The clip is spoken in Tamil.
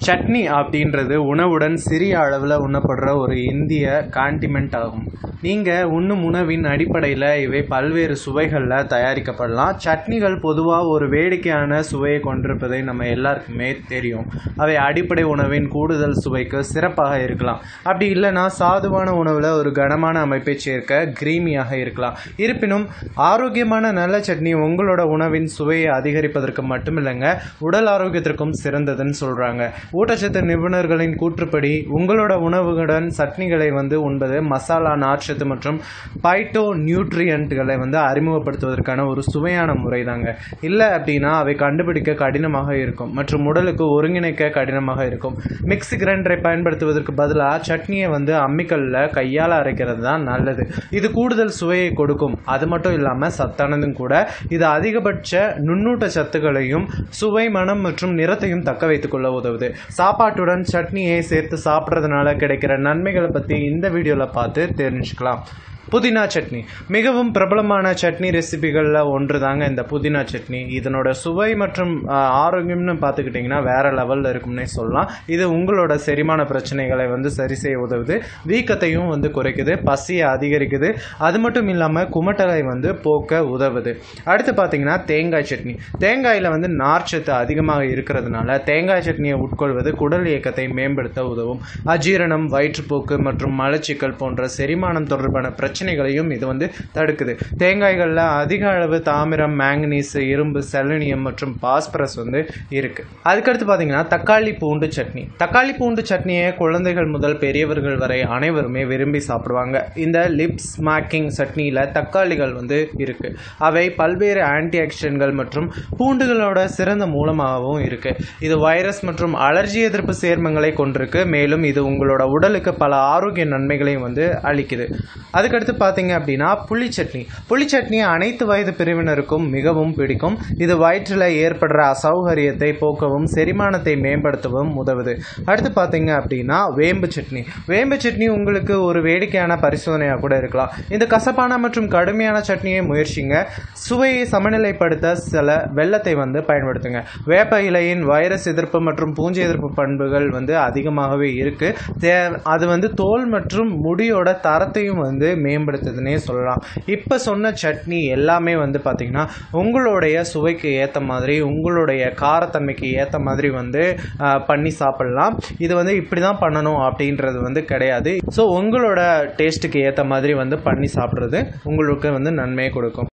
சட்னி அப்படின்றது உணவுடன் சிறிய அளவில் உண்ணப்படுற ஒரு இந்திய காண்டிமெண்ட் ஆகும் நீங்கள் உண்ணும் உணவின் அடிப்படையில் இவை பல்வேறு சுவைகளில் தயாரிக்கப்படலாம் சட்னிகள் பொதுவாக ஒரு வேடிக்கையான சுவையை கொண்டிருப்பதை நம்ம எல்லாருக்குமே தெரியும் அவை அடிப்படை உணவின் கூடுதல் சுவைக்கு சிறப்பாக இருக்கலாம் அப்படி இல்லைன்னா சாதுவான உணவில் ஒரு கனமான அமைப்பை சேர்க்க கிரீமியாக இருக்கலாம் இருப்பினும் ஆரோக்கியமான நல்ல சட்னி உங்களோட உணவின் சுவையை அதிகரிப்பதற்கு மட்டுமில்லைங்க உடல் ஆரோக்கியத்திற்கும் சிறந்ததுன்னு சொல்கிறாங்க ஊட்டச்சத்து நிபுணர்களின் கூற்றுப்படி உங்களோட உணவுகளுடன் சட்னிகளை வந்து உண்பது மசாலா நார்ச்சத்து மற்றும் பைட்டோ நியூட்ரியன்ட்களை வந்து அறிமுகப்படுத்துவதற்கான ஒரு சுவையான முறை தாங்க இல்லை அப்படின்னா அவை கண்டுபிடிக்க கடினமாக இருக்கும் மற்றும் உடலுக்கு ஒருங்கிணைக்க கடினமாக இருக்கும் மிக்ஸி கிரைண்டரை பயன்படுத்துவதற்கு பதிலாக சட்னியை வந்து அம்மிக்கல்ல கையால் அரைக்கிறது தான் நல்லது இது கூடுதல் சுவையை கொடுக்கும் அது மட்டும் இல்லாமல் சத்தானதும் கூட இது அதிகபட்ச நுண்ணூட்ட சத்துக்களையும் சுவை மனம் மற்றும் நிறத்தையும் தக்க வைத்துக் கொள்ள உதவுது சாப்பாட்டுடன் சட்னியை சேர்த்து சாப்பிட்றதுனால கிடைக்கிற நன்மைகளை பற்றி இந்த வீடியோவில் பார்த்து தெரிஞ்சுக்கலாம் புதினா சட்னி மிகவும் பிரபலமான சட்னி ரெசிபிகளில் ஒன்று தாங்க இந்த புதினா சட்னி இதனோட சுவை மற்றும் ஆஹ், ஆரோக்கியம்னு பார்த்துக்கிட்டிங்கன்னா வேற லெவலில் இருக்கும்னே சொல்லலாம் இது உங்களோட செரிமான பிரச்சனைகளை வந்து சரி செய்ய உதவுது வீக்கத்தையும் வந்து குறைக்குது பசியை அதிகரிக்குது அது மட்டும் இல்லாமல் குமட்டலை வந்து போக்க உதவுது அடுத்து பார்த்தீங்கன்னா தேங்காய் சட்னி தேங்காயில் வந்து நார்ச்சத்து அதிகமாக இருக்கிறதுனால தேங்காய் சட்னியை உட்கொள்வது குடல் இயக்கத்தை மேம்படுத்த உதவும் அஜீரணம் வயிற்றுப்போக்கு மற்றும் மலச்சிக்கல் போன்ற செரிமானம் தொடர்பான பிரச்சனைகளையும் இது வந்து தடுக்குது தேங்காய்களில் அதிக அளவு தாமிரம் மேங்கனீஸ் இரும்பு செலனியம் மற்றும் பாஸ்பரஸ் வந்து இருக்கு அதுக்கடுத்து பார்த்தீங்கன்னா தக்காளி பூண்டு சட்னி தக்காளி பூண்டு சட்னியை குழந்தைகள் முதல் பெரியவர்கள் வரை அனைவருமே விரும்பி சாப்பிடுவாங்க இந்த லிப் ஸ்மாக்கிங் சட்னியில் தக்காளிகள் வந்து இருக்கு அவை பல்வேறு ஆன்டி ஆக்சிடென்ட்கள் மற்றும் பூண்டுகளோட சிறந்த மூலமாகவும் இருக்கு இது வைரஸ் மற்றும் அலர்ஜி எதிர்ப்பு சேர்மங்களை கொண்டிருக்கு மேலும் இது உங்களோட உடலுக்கு பல ஆரோக்கிய நன்மைகளையும் வந்து அளிக்குது அதுக்கடுத்து பார்த்தீங்க அப்படின்னா புளி சட்னி புளி சட்னி அனைத்து வயது பிரிவினருக்கும் மிகவும் பிடிக்கும் இது வயிற்றில் ஏற்படுற அசௌகரியத்தை போக்கவும் செரிமானத்தை மேம்படுத்தவும் உதவுது அடுத்து பார்த்தீங்க அப்படின்னா வேம்பு சட்னி வேம்பு சட்னி உங்களுக்கு ஒரு வேடிக்கையான பரிசோதனையாக கூட இருக்கலாம் இந்த கசப்பான மற்றும் கடுமையான சட்னியை முயற்சிங்க சுவையை சமநிலைப்படுத்த சில வெள்ளத்தை வந்து பயன்படுத்துங்க வேப்ப இலையின் வைரஸ் எதிர்ப்பு மற்றும் பூஞ்சை எதிர்ப்பு பண்புகள் வந்து அதிகமாகவே இருக்கு தே- அது வந்து தோல் மற்றும் முடியோட தரத்தையும் வந்து மேம்படுத்துதுன்னே சொல்லலாம் இப்போ சொன்ன சட்னி எல்லாமே வந்து பார்த்திங்கன்னா உங்களுடைய சுவைக்கு ஏற்ற மாதிரி உங்களுடைய காரத்தன்மைக்கு ஏற்ற மாதிரி வந்து ஆஹ், பண்ணி சாப்பிடலாம் இது வந்து இப்படி தான் பண்ணணும் அப்படின்றது வந்து கிடையாது ஸோ உங்களோட டேஸ்ட்டுக்கு ஏற்ற மாதிரி வந்து பண்ணி சாப்பிட்றது உங்களுக்கு வந்து நன்மையை கொடுக்கும்